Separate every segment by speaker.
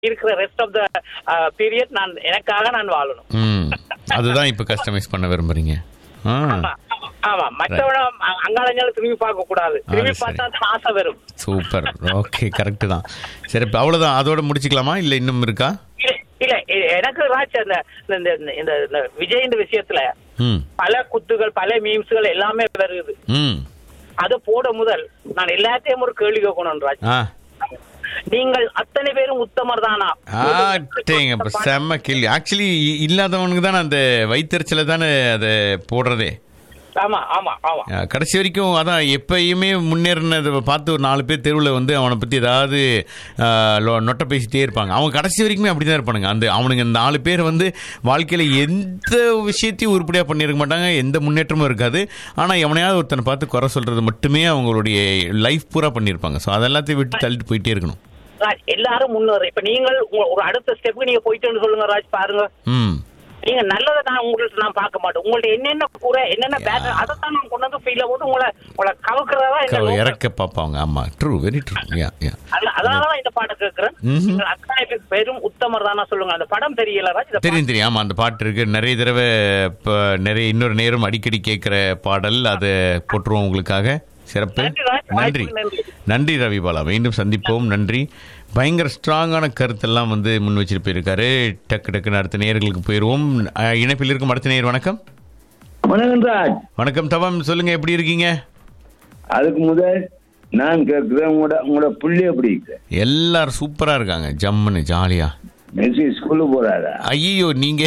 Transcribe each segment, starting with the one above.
Speaker 1: இருக்கிற rest of the period நான் எனக்காக நான் வாழணும்
Speaker 2: ம் அதுதான் இப்போ கஸ்டமைஸ் பண்ண விரும்புறீங்க ஆ
Speaker 1: ஆமா, ஆமா மற்றவன அங்காளஞ்சாலும் திரும்பி பார்க்க கூடாது திரும்பி
Speaker 2: அது சரி.
Speaker 1: பார்த்தா தான் ஆசை வரும்
Speaker 2: சூப்பர் ஓகே கரெக்டு தான் சரி இப்போ அவ்வளோதான் அதோட முடிச்சுக்கலாமா இல்லை இன்னும் இருக்கா
Speaker 1: இல்ல, இல்ல எ- எனக்கு ராஜ் அந்த இந்த- இந்த- இந்த- இந்த இந்த விஜய் இந்த விஷயத்துல
Speaker 2: ம்
Speaker 1: பல குத்துகள் பல மீம்ஸ்கள் எல்லாமே வருது
Speaker 2: ம்
Speaker 1: அது போட முதல் நான் எல்லாத்தையும் ஒரு கேள்வி கேட்கணும் ராஜ்
Speaker 2: ஆ
Speaker 1: நீங்கள் அத்தனை பேரும் உத்தமர் தானா
Speaker 2: ஆட்டேங்க இப்போ செம்ம கேள்வி ஆக்சுவலி இல்லாதவனுக்கு தானே அந்த வயிற்றுச்சலை தானே அதை போடுறதே
Speaker 1: ஆமா ஆமா ஆமா
Speaker 2: அஹ் கடைசி வரைக்கும் அதான் எப்பயுமே முன்னேறினதை பார்த்து ஒரு நாலு பேர் தெருவில் வந்து அவனை பற்றி ஏதாவது அஹ், லொ- நொட்டை பேசிட்டே இருப்பாங்க அவன் கடைசி வரைக்குமே அப்படி தான் இருப்பானுங்க அந்த அவனுங்க இந்த நாலு பேர் வந்து வாழ்க்கையில் எந்த விஷயத்தையும் உருப்படியாக பண்ணியிருக்க மாட்டாங்க எந்த முன்னேற்றமும் இருக்காது ஆனால் எவனையாவது ஒருத்தனை பார்த்து குறை சொல்கிறது மட்டுமே அவங்களுடைய லைஃப் பூரா பண்ணியிருப்பாங்க ஸோ அதெல்லாத்தையும் விட்டு தள்ளிட்டு போயிட்டே இருக்கணும்
Speaker 1: ராஜ் எல்லாரும் முன்னேற இப்ப நீங்கள் உங்க- ஒரு அடுத்த ஸ்டெப்புக்கு நீங்க போயிட்டேன்னு சொல்லுங்க ராஜ் பாருங்க
Speaker 2: ம்
Speaker 1: நீங்க நல்லதை நான் உங்கள்ட்ட நான் பார்க்க மாட்டேன் உங்கள்ட்ட என்னென்ன குறை என்னென்ன பேட் அதைத்தான் நான் கொண்டு வந்து ஃபீல போட்டு உங்களை உங்களை கவுக்கிறதா என்ன
Speaker 2: க-
Speaker 1: நோக்கம்.
Speaker 2: இறக்க பார்ப்பாங்க ஆமாம் true very true yeah yeah
Speaker 1: அதனால- அதனாலதான் இந்த பாட்டை கேட்கிறேன்
Speaker 2: ம்ஹும்.
Speaker 1: நீங்கள் அத்தனை பேர் பெரும் உத்தமர் தானா சொல்லுங்க அந்த படம் தெரியல ராஜ் இந்த
Speaker 2: தெரியும் தெரியும் ஆமாம் அந்த பாட்டு இருக்கு நிறைய தடவை இப்போ நிறைய இன்னொரு நேரம் அடிக்கடி கேட்குற பாடல் அதை போட்டுருவோம் உங்களுக்காக சிறப்பு
Speaker 1: நன்றி, ராஜ்.
Speaker 2: நன்றி
Speaker 1: வாய்ப்புக்கு நன்றி.
Speaker 2: நன்றி ரவிபாலா மீண்டும் சந்திப்போம் நன்றி பயங்கர ஸ்ட்ராங்கான கருத்தெல்லாம் வந்து முன் வச்சுட்டு போயிருக்காரு டக்கு டக்குன்னு அடுத்த நேயர்களுக்கு போயிடுவோம் அஹ், இணைப்பில் இருக்கும் அடுத்த நேயர் வணக்கம்
Speaker 3: வணக்கம் ராஜ்
Speaker 2: வணக்கம் தவம் சொல்லுங்க எப்படி இருக்கீங்க
Speaker 3: அதுக்கு முதல் நான் கேட்கிறேன் உங்களோட உங்களோட புள்ளி எப்படி இருக்கு
Speaker 2: எல்லாரும் சூப்பரா இருக்காங்க ஜம்முன்னு ஜாலியா
Speaker 3: மெஸ்ஸி ஸ்கூலுக்கு போறாரா
Speaker 2: ஐயோ நீங்க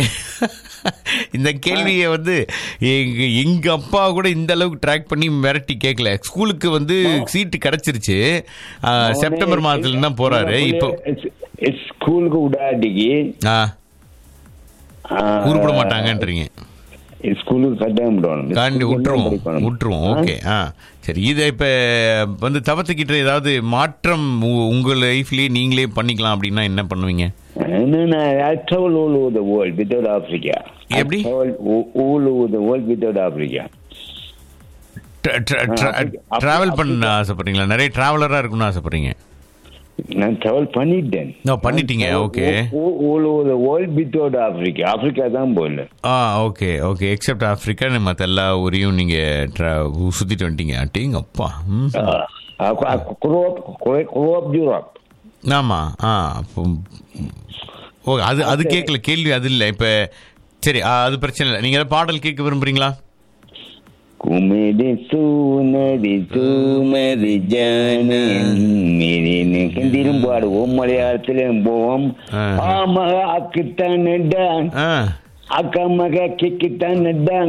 Speaker 2: இந்த கேள்வியை வந்து எங்க எங்க அப்பா கூட இந்த அளவுக்கு ட்ராக் பண்ணி மிரட்டி கேட்கல ஸ்கூலுக்கு வந்து சீட்டு கிடைச்சிருச்சு ஆ, செப்டம்பர் மாதத்துல தான் போறாரு இப்போ
Speaker 3: ஸ்கூலுக்கு விடாட்டிக்கு
Speaker 2: ஆ,
Speaker 3: ஆ,
Speaker 2: உருப்பட மாட்டாங்கன்றீங்க
Speaker 3: ஸ்கூலுக்கு கட்டாயம் விடணும்
Speaker 2: காண்டி
Speaker 3: ஸ்கூலுக்கு தான்
Speaker 2: விட்டுருவோம்
Speaker 3: படிக்கணும்.
Speaker 2: விட்டுருவோம் ஓகே ஆ சரி இதை இப்போ வந்து தவத்துக்கிட்ட ஏதாவது மாற்றம் உ- உங்க லைஃப்லயே நீங்களே பண்ணிக்கலாம் அப்படின்னா என்ன பண்ணுவீங்க
Speaker 3: என்னன்னா I travel all over the world without Africa. I
Speaker 2: எப்படி?
Speaker 3: travel o- all over the world without Africa. Africa-
Speaker 2: travel பண்ண ஆசைப்படுறீங்களா நிறைய டிராவலரா இருக்கணும்னு ஆசைப்படுறீங்க
Speaker 3: நான் travel பண்ணிட்டேன்
Speaker 2: No, பண்ணிட்டீங்க,
Speaker 3: நான்
Speaker 2: okay.
Speaker 3: all- all over the world without Africa. Africa தான் போகல
Speaker 2: ஆ ஓகே ஓகே எக்ஸப்ட் ஆஃப்ரிக்கா மற்ற எல்லா ஊரையும் நீங்கள் ட்ரா சுற்றிட்டு வந்துட்டீங்க அட்டிங்க அப்பா ம்
Speaker 3: குரோப் யூரோப்
Speaker 2: ஆமாம் ஆ அப்போ ஓ அது அது கேட்கல கேள்வி அது இல்லை இப்போ சரி ஆ, அது பிரச்சனை இல்லை நீங்கள் ஏதாவது பாடல் கேட்க விரும்புறீங்களா
Speaker 3: குமிடி சூனதி சூனதி ஜானி ஹிந்தியிலும் பாடுவோம் மலையாளத்திலும் போவோம்
Speaker 2: ஆ.
Speaker 3: ஆமா அக்குத்தான் டான்
Speaker 2: ஆ
Speaker 3: அக்கா மக கிக்கித்தான் டான்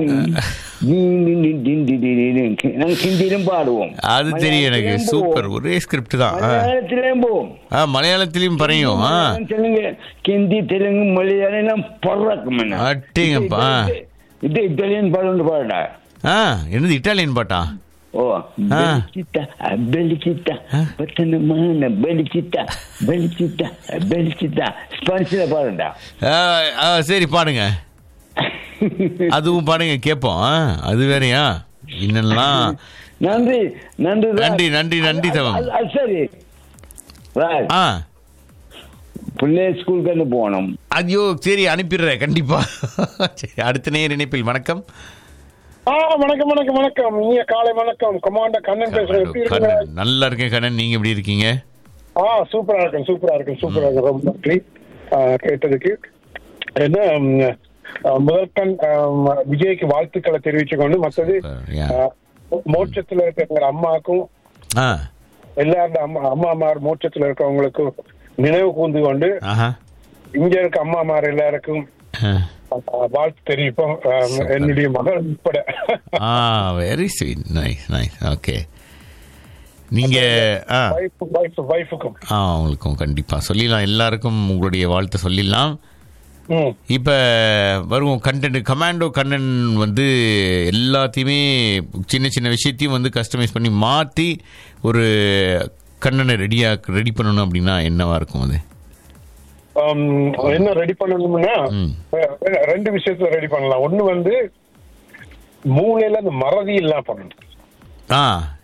Speaker 3: நாங்கள் ஹிந்தியிலும் பாடுவோம்
Speaker 2: அது தெரியும் எனக்கு
Speaker 3: மலையாளத்திலும்
Speaker 2: சூப்பர்
Speaker 3: போவோம்.
Speaker 2: ஒரே ஸ்கிரிப்ட் தான் ஆ
Speaker 3: மலையாளத்திலும் போவோம்
Speaker 2: ஆ மலையாளத்திலையும் பறையும் ஆ
Speaker 3: தெலுங்கு ஹிந்தி தெலுங்கு மலையாளம் எல்லாம் பறக்கும் என்ன.
Speaker 2: அட்டேங்கப்பா.
Speaker 3: இது இத்தாலியன் பாடம் பாடா
Speaker 2: ஆ என்னது இட்டாலியன் பாட்டா
Speaker 3: ஓ
Speaker 2: ஆ.
Speaker 3: பெலிச்சிட்டா பெலிச்சிட்டா பத்தனமான பெலிச்சிட்டா பெலிச்சிட்டா பெலிச்சிட்டா ஸ்பான்ஸ்ல பாருடா
Speaker 2: ஆ, ஆ, சரி பாடுங்க அதுவும் பாடுங்க கேட்போம் ஆ, அது வேறயா இன்னெல்லாம்
Speaker 3: நன்றி நன்றி ராஜ்.
Speaker 2: நன்றி, நன்றி, நன்றி, தவம்.
Speaker 3: அது- அது சரி ராஜ்
Speaker 2: ஆ
Speaker 3: பிள்ளை ஸ்கூலுக்கு வந்து போகணும்
Speaker 2: ஐயோ சரி அனுப்பிடுறேன் கண்டிப்பா சரி அடுத்த நேர் இணைப்பில் வணக்கம்
Speaker 4: ஆ வணக்கம் வணக்கம் வணக்கம் நீங்க காலை வணக்கம் கமாண்டர் கண்ணன் பேசுறேன் எப்படி இருக்கீங்க
Speaker 2: கண்ணன் நல்லா இருக்கேன் கண்ணன் நீங்க எப்படி இருக்கீங்க
Speaker 4: ஆ சூப்பரா இருக்கும் சூப்பரா இருக்கும் சூப்பரா இருக்கும் ரொம்ப நன்றி ஆ, கேட்டதுக்கு என்ன ம், ஆ, முதல் கண் ஆம், விஜய்க்கு வாழ்த்துக்களை தெரிவிச்சுக்கொண்டு மற்றது
Speaker 2: Super, yeah.
Speaker 4: ஆ, மோட்சத்துல இருக்கிற அம்மாக்கும்
Speaker 2: ஆ
Speaker 4: எல்லாரோட அம்மா அம்மாமார் மோட்சத்துல இருக்கவங்களுக்கும் நினைவு கூர்ந்து கொண்டு
Speaker 2: ஆஹா
Speaker 4: இங்க இருக்க அம்மாமார் எல்லாருக்கும்
Speaker 2: ஆ.
Speaker 4: ஆ, வாழ்த்து தெரிவிப்போம் ஆ, என்னுடைய மகள் உட்பட
Speaker 2: ஆ very sweet nice nice okay நீங்க ஆ
Speaker 4: வைஃப் வைஃப் வைஃபுக்கும்
Speaker 2: ஆ உங்களுக்கும் கண்டிப்பா சொல்லிடலாம் எல்லாருக்கும் உங்களுடைய வாழ்த்தை சொல்லிடலாம்
Speaker 4: ம்
Speaker 2: இப்போ வருவோம் கண்டென்ட் கமாண்டோ கண்ணன் வந்து எல்லாத்தையுமே சின்ன சின்ன விஷயத்தையும் வந்து கஸ்டமைஸ் பண்ணி மாற்றி ஒரு கண்ணனை ரெடியாக ரெடி பண்ணணும் அப்படின்னா என்னவா இருக்கும் அது
Speaker 4: Um, என்ன ரெடி பண்ணணும்னா
Speaker 2: ம்.
Speaker 4: அஹ், ரெண்டு விஷயத்துல ரெடி பண்ணலாம் ஒண்ணு வந்து மூளையில அந்த மறதி இல்லாம பண்ணணும்
Speaker 2: ஆ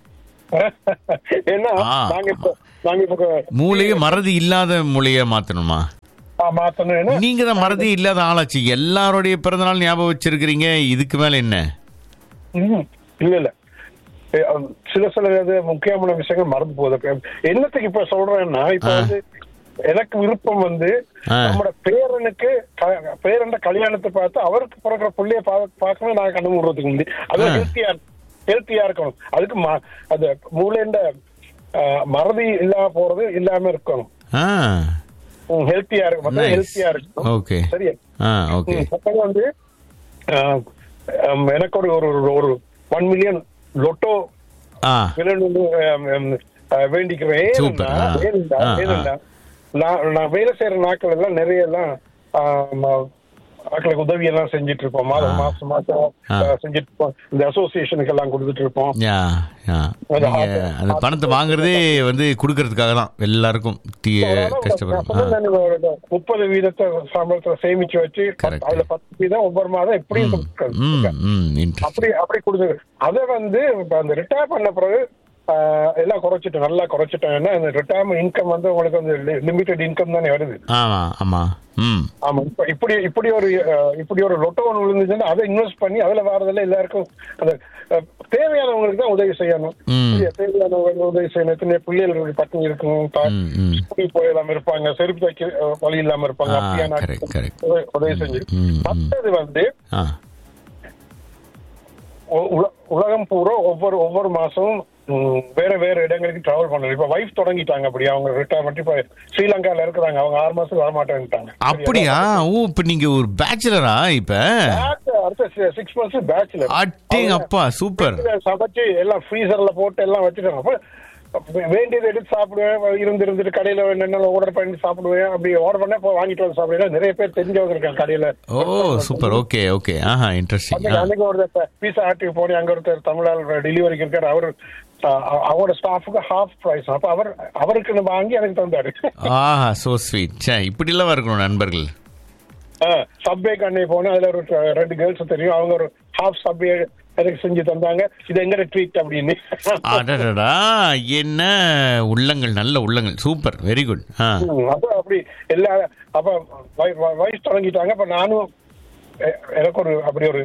Speaker 4: ஏன்னா
Speaker 2: ஆ.
Speaker 4: நாங்க இப்போ நாங்க இப்போ
Speaker 2: மூளையை மறதி இல்லாத மூளையை மாத்தணுமா
Speaker 4: ஆ, மாத்தணும் ஏன்னா
Speaker 2: நீங்க தான் மறதி இல்லாத ஆளாச்சு எல்லாருடைய பிறந்தநாள் ஞாபகம் வச்சிருக்கிறீங்க இதுக்கு மேல என்ன
Speaker 4: ம், இல்ல இல்ல ஏ, அஹ், சில சில இது முக்கியமான விஷயங்கள் மறந்து போகுது இப்ப என்னத்துக்கு இப்ப சொல்றேன்னா இப்ப
Speaker 2: ஆ.
Speaker 4: வந்து எனக்கு விருப்பம் வந்து
Speaker 2: ஆ.
Speaker 4: நம்மட பேரனுக்கு க- பேரண்ட கல்யாணத்தை பார்த்து அவருக்கு பிறக்கிற புள்ளைய பா- பார்க்கணும் நான் கண்ணு விடுறதுக்கு முந்தி அது
Speaker 2: ஆ.
Speaker 4: ஹெல்த்தியா ஹெல்த்தியா இருக்கணும் அதுக்கு ம- அது மூளைண்ட அஹ், மறதி இல்லாம போறது இல்லாம இருக்கணும்
Speaker 2: ஆ
Speaker 4: ஹெல்த்தியா இருக்கும்
Speaker 2: Nice.
Speaker 4: ஹெல்த்தியா இருக்கணும்
Speaker 2: ஓகே
Speaker 4: சரியா
Speaker 2: ஆ ஓகே
Speaker 4: ம், அப்புறம் வந்து ஆஹ், ஆம், எனக்கு ஒரு ஒரு ஒரு- ஒரு ஒன் மில்லியன் லொட்டோ
Speaker 2: ஆ
Speaker 4: விளையாண்டு வேண்டிக்கிறேன்
Speaker 2: Super.
Speaker 4: ஏனென்றா,
Speaker 2: ஆ.
Speaker 4: ஏனென்றா,
Speaker 2: ஆ, ஆ.
Speaker 4: ஏனென்றா, நான் நான் வேலை செய்யற நாட்கள் எல்லாம் நிறைய எல்லாம் ஆம், மக்களுக்கு உதவி எல்லாம் செஞ்சுட்டு இருப்போம் மாதம்
Speaker 2: ஆ.
Speaker 4: மாசம் மாசம்
Speaker 2: ஆ.
Speaker 4: ஆ, செஞ்சுட்டு இருப்போம் இந்த அசோசியேஷனுக்கு எல்லாம் கொடுத்துட்டு இருப்போம்
Speaker 2: யா யா
Speaker 4: அது
Speaker 2: நீங்க
Speaker 4: ஆ-
Speaker 2: அந்த பணத்தை வாங்குறதே வந்து கொடுக்கறதுக்காக தான் எல்லாருக்கும் தீ கஷ்டப்படும் ஆ.
Speaker 4: முப்பது வீதத்தை சம்பளத்தை சேமிச்சு வச்சு
Speaker 2: Correct.
Speaker 4: அதுல பத்து வீதம் ஒவ்வொரு மாதம் எப்படியும்
Speaker 2: ம்
Speaker 4: கொடுக்கறது.
Speaker 2: ம் இன்ட்ரெஸ்ட்
Speaker 4: அப்படி அப்படி கொடுத்து அதை வந்து இப்ப அந்த ரிட்டையர் பண்ண பிறகு ஆஹ், எல்லாம் குறைச்சிட்டேன் நல்லா குறைச்சிட்டேன் ஏன்னா இந்த ரிட்டையர்மெண்ட் இன்கம் வந்து உங்களுக்கு வந்து லிமிடெட் இன்கம் தானே வருது
Speaker 2: ஆமா ஆமா ம்
Speaker 4: ஆமா இப்ப இப்படி இப்படி ஒரு அஹ், இப்படி ஒரு லொட்டோ ஒன்று விழுந்துச்சுன்னா அதை இன்வெஸ்ட் பண்ணி அதுல வரதுல எல்லாருக்கும் அந்த அஹ், தேவையானவங்களுக்கு தான் உதவி செய்யணும்
Speaker 2: ம்.
Speaker 4: இல்லையா? தேவையானவங்களுக்கு உதவி செய்யணும் எத்தனை பிள்ளைகள் பட்டினி இருக்கணும் தா-
Speaker 2: ம், ம்.
Speaker 4: ஸ்கூல் போயிடாம இருப்பாங்க செருப்பு தைக்க அஹ், வழி இல்லாம இருப்பாங்க
Speaker 2: ஆ,
Speaker 4: அப்படியான
Speaker 2: correct, correct.
Speaker 4: உதவி- உதவி செஞ்சு
Speaker 2: ம், ம்.
Speaker 4: மற்றது வந்து
Speaker 2: ஆ
Speaker 4: உ- உல- உலகம் பூரா ஒவ்வொரு ஒவ்வொரு மாசமும் ம், வேற வேற இடங்களுக்கு டிராவல் பண்ணணும் இப்ப வைஃப் தொடங்கிட்டாங்க அப்படி அவங்க ரிட்டையர்மெண்ட் இப்ப ஸ்ரீலங்கால இருக்கிறாங்க அவங்க ஆறு மாசம் வரமாட்டேன்ட்டாங்க
Speaker 2: அப்படியா ஓ இப்ப நீங்க ஒரு பேச்சுலரா இப்ப
Speaker 4: அடுத்த- அடுத்த சிக்ஸ் மந்த்ஸ் பேச்சுலர்
Speaker 2: அட்டேங்க அப்பா சூப்பர்
Speaker 4: சமைச்சு எல்லாம் ஃப்ரீசர்ல போட்டு எல்லாம் வச்சுட்டாங்க அப்ப வே- வேண்டியதை எடுத்து சாப்பிடுவேன் இருந்து இருந்துட்டு கடையில என்னென்ன ஆர்டர் பண்ணி சாப்பிடுவேன் அப்படி ஆர்டர் பண்ண போய் வாங்கிட்டு வந்து சாப்பிடுவேன் நிறைய பேர் தெரிஞ்சவங்க இருக்காங்க கடையில
Speaker 2: ஓ சூப்பர் ஓகே ஓகே ஆஹா இன்ட்ரெஸ்டிங்
Speaker 4: அன்னைக்கு அன்னைக்கு ஒருத்தர் பீஸா ஆட்டுக்கு போனேன் அங்க ஒருத்தர் தமிழால் டெலிவரிக்கு இருக்காரு அவர் அவரோட ஸ்டாஃபுக்கு ஹாஃப் பிரைஸ் அப்ப அவர் அவருக்கு வாங்கி எனக்கு தந்தாரு
Speaker 2: ஆஹா சோ ஸ்வீட் சே இப்படிலாம் இருக்கணும் நண்பர்கள்
Speaker 4: சப்வே கண்ணே போனேன் அதுல ஒரு ட- ரெண்டு கேர்ள்ஸ் தெரியும் அவங்க ஒரு ஹாஃப் சப்வே எனக்கு செஞ்சு தந்தாங்க இது எங்க ட்ரீட் அப்படின்னு
Speaker 2: அடடடா என்ன உள்ளங்கள் நல்ல உள்ளங்கள் சூப்பர் வெரி குட் ஆ
Speaker 4: ம், அப்ப அப்படி எல்லா அப்ப வய- வ- வயசு தொடங்கிட்டாங்க அப்ப நானும் எ- எனக்கு ஒரு அப்படி ஒரு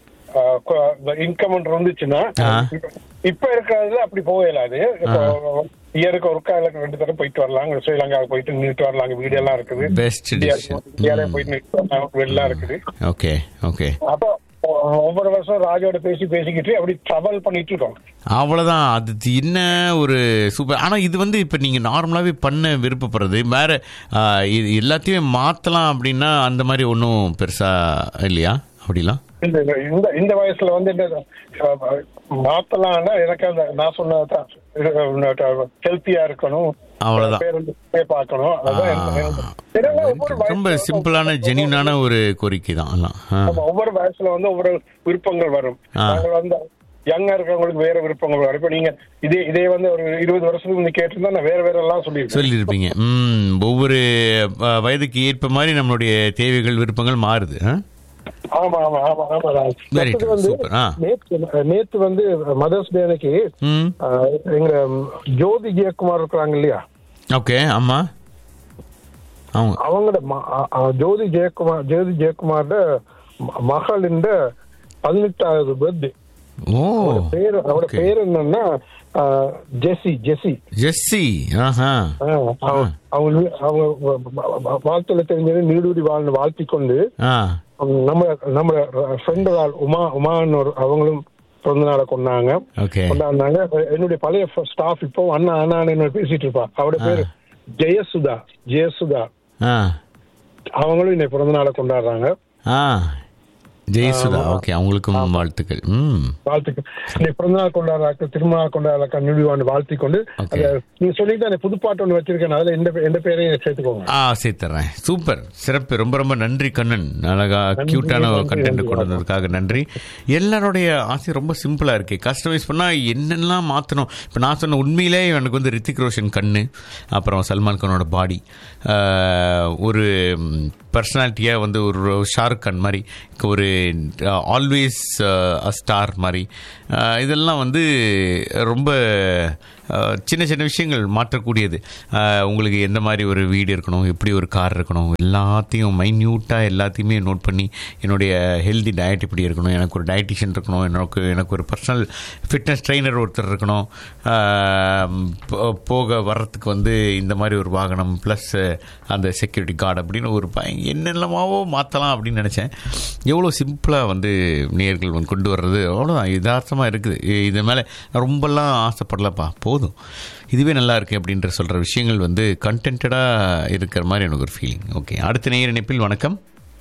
Speaker 4: இன்கம் இருந்துச்சுன்னா
Speaker 2: ஆ.
Speaker 4: இப்ப- இப்ப இருக்கிறதுல அப்படி போகலாது இப்போ இயருக்கு ஒருக்கா இல்ல ரெண்டு தடவை போயிட்டு வரலாம் ஸ்ரீலங்காவுக்கு போயிட்டு நின்றுட்டு வரலாம் அங்க வீடு எல்லாம் இருக்குது
Speaker 2: பெஸ்ட் டிசிஷன்
Speaker 4: இந்தியாவிலே போயிட்டு நின்னுட்டு வரலாம், வெளிலாம் இருக்குது
Speaker 2: ஓகே ஓகே
Speaker 4: அப்ப ஒ- ஒவ்வொரு வருஷம் ராஜோட பேசி பேசிக்கிட்டு அப்படி ட்ராவல் பண்ணிட்டு இருக்கோம்
Speaker 2: அவ்வளோதான் அது என்ன ஒரு சூப்பர் ஆனால் இது வந்து இப்போ நீங்கள் நார்மலாகவே பண்ண விருப்பப்படுறது வேற ஆ, இது எல்லாத்தையும் மாற்றலாம் அப்படின்னா அந்த மாதிரி ஒன்றும் பெருசாக இல்லையா அப்படிலாம்
Speaker 4: இந்த இந்த இந்த வயசுல வந்து என்ன அஹ், மாத்தலாம்னா எனக்கு அந்த நான் சொன்னதான் ஹெல்த்தியா இருக்கணும்
Speaker 2: அவ்வளவுதான்.
Speaker 4: பேருந்து போய் பார்க்கணும் அதான் எனக்கு- எனக்கு- இதெல்லாம் ஒவ்வொரு
Speaker 2: ரொம்ப
Speaker 4: வயசுல-
Speaker 2: சிம்பிளான ஜென்யூனான ஒரு கோரிக்கை தான் எல்லாம் ஆ.
Speaker 4: ஆமா, ஒவ்வொரு வயசுல வந்து ஒவ்வொரு விருப்பங்கள் வரும்
Speaker 2: ஆ.
Speaker 4: நாங்கள் வந்து யங்கா இருக்கிறவங்களுக்கு வேற விருப்பங்கள் வரும் இப்ப நீங்க இதே இதே வந்து ஒரு இருபது வருஷத்துக்கு முந்தி கேட்டிருந்தா நான் வேற வேற எல்லாம் சொல்லியிருக்கேன்
Speaker 2: சொல்லியிருப்பீங்க ம் ஒவ்வொரு ஆ, வயதுக்கு ஏற்ப மாதிரி நம்மளுடைய தேவைகள் விருப்பங்கள் மாறுது ஆ?
Speaker 4: ஆமா ஆமா ஆமா ஆமா ராஜ்.
Speaker 2: Very
Speaker 4: அடுத்தது
Speaker 2: true.
Speaker 4: வந்து
Speaker 2: Super. ஆ.
Speaker 4: நேத்து நேத்து வந்து மதர்ஸ் டே அன்னைக்கு
Speaker 2: ம்
Speaker 4: ஆஹ், எங்க ஜோதி ஜெயக்குமார் இருக்கிறாங்க இல்லையா
Speaker 2: ஓகே ஆமாம் அவங்க
Speaker 4: அவங்களோட ம- அ- அ- ஜோதி ஜெயக்குமார் ஜோதி ஜெயக்குமாரோட ம- மகளின் பதினெட்டாவது பர்த்டே
Speaker 2: ஓ
Speaker 4: பேரு அவரோட
Speaker 2: Okay.
Speaker 4: பேர் என்னன்னா ஆஹ், ஜெசி ஜெசி
Speaker 2: ஜெஸ்ஸி ஆஹா
Speaker 4: ஆஹ், அவ- அவங்க நீ- அவங்க வ- வ- வ- வாழ்த்துல தெரிஞ்சது நீடூடி வாழ்ந்து வாழ்த்தி கொண்டு
Speaker 2: ஆ
Speaker 4: அவங்க நம்ம நம்ம ஃப்ரெண்டு உமா உமான்னு ஒரு அவங்களும் பிறந்த நாளை கொண்டாங்க
Speaker 2: ஓகே
Speaker 4: கொண்டாடினாங்க என்னுடைய பழைய ஸ்டாஃப் இப்போ அண்ணா அண்ணா என்ன பேசிட்டு இருப்பா அவரோட பேரு ஜெயசுதா ஜெயசுதா
Speaker 2: ஆ
Speaker 4: அவங்களும் இன்னைக்கு பிறந்த நாளை கொண்டாடுறாங்க
Speaker 2: ஆ ஜெயசுதா ஓகே அவங்களுக்கும் வாழ்த்துக்கள் ம்
Speaker 4: வாழ்த்துக்கள் இன்னைக்கு பிறந்த நாள் கொண்டாடுறாக்க திருமண நாள் கொண்டாடுறாக்க நுடிவாண்டு வாழ்த்தி கொண்டு
Speaker 2: Okay.
Speaker 4: அத நீங்க சொல்லிட்டு அந்த புதுப்பாட்டு ஒன்று வச்சிருக்கேன் அதுல எந்த எந்த பேரையும் சேர்த்துக்கோங்க
Speaker 2: ஆ சேர்த்துறேன் சூப்பர் சிறப்பு ரொம்ப ரொம்ப நன்றி கண்ணன் அழகா
Speaker 4: நன்றி,
Speaker 2: கியூட்டான
Speaker 4: நன்றி,
Speaker 2: கண்டென்ட்
Speaker 4: நன்றி,
Speaker 2: கொண்டு வந்ததுக்காக நன்றி எல்லாருடைய ஆசை ரொம்ப சிம்பிளா இருக்கு கஸ்டமைஸ் பண்ணா என்னெல்லாம் மாத்தணும் இப்போ நான் சொன்ன உண்மையிலே எனக்கு வந்து ரித்திக் ரோஷன் கண்ணு அப்புறம் சல்மான் கானோட பாடி ஒரு பர்சனாலிட்டியாக வந்து ஒரு ஷாருக் கான் மாதிரி ஒரு ஆல்வேஸ் அ ஸ்டார் மாதிரி அஹ், இதெல்லாம் வந்து ரொம்ப அஹ், சின்ன சின்ன விஷயங்கள் மாற்றக்கூடியது அஹ், உங்களுக்கு எந்த மாதிரி ஒரு வீடு இருக்கணும் எப்படி ஒரு கார் இருக்கணும் எல்லாத்தையும் மைன்யூட்டாக எல்லாத்தையுமே நோட் பண்ணி என்னுடைய ஹெல்தி டயட் இப்படி இருக்கணும் எனக்கு ஒரு டயட்டிஷியன் இருக்கணும் எனக்கு எனக்கு ஒரு பர்சனல் ஃபிட்னஸ் ட்ரெயினர் ஒருத்தர் இருக்கணும் அஹ், போ- போக வர்றதுக்கு வந்து இந்த மாதிரி ஒரு வாகனம் ப்ளஸ் அந்த செக்யூரிட்டி கார்டு அப்படின்னு ஒரு பய என்னென்னமாவோ மாற்றலாம் அப்படின்னு நினச்சேன் எவ்வளோ சிம்பிளாக வந்து நேர்கள் வந்து கொண்டு வர்றது அவ்வளோதான் யதார்த்தமாக இருக்குது இ- இது மேலே ரொம்பலாம் ஆசைப்படலப்பா போதும் இதுவே நல்லா இருக்கு அப்படின்ற சொல்கிற விஷயங்கள் வந்து கண்டென்டாக இருக்கிற மாதிரி எனக்கு ஒரு ஃபீலிங் ஓகே அடுத்த நேர் இணைப்பில் வணக்கம்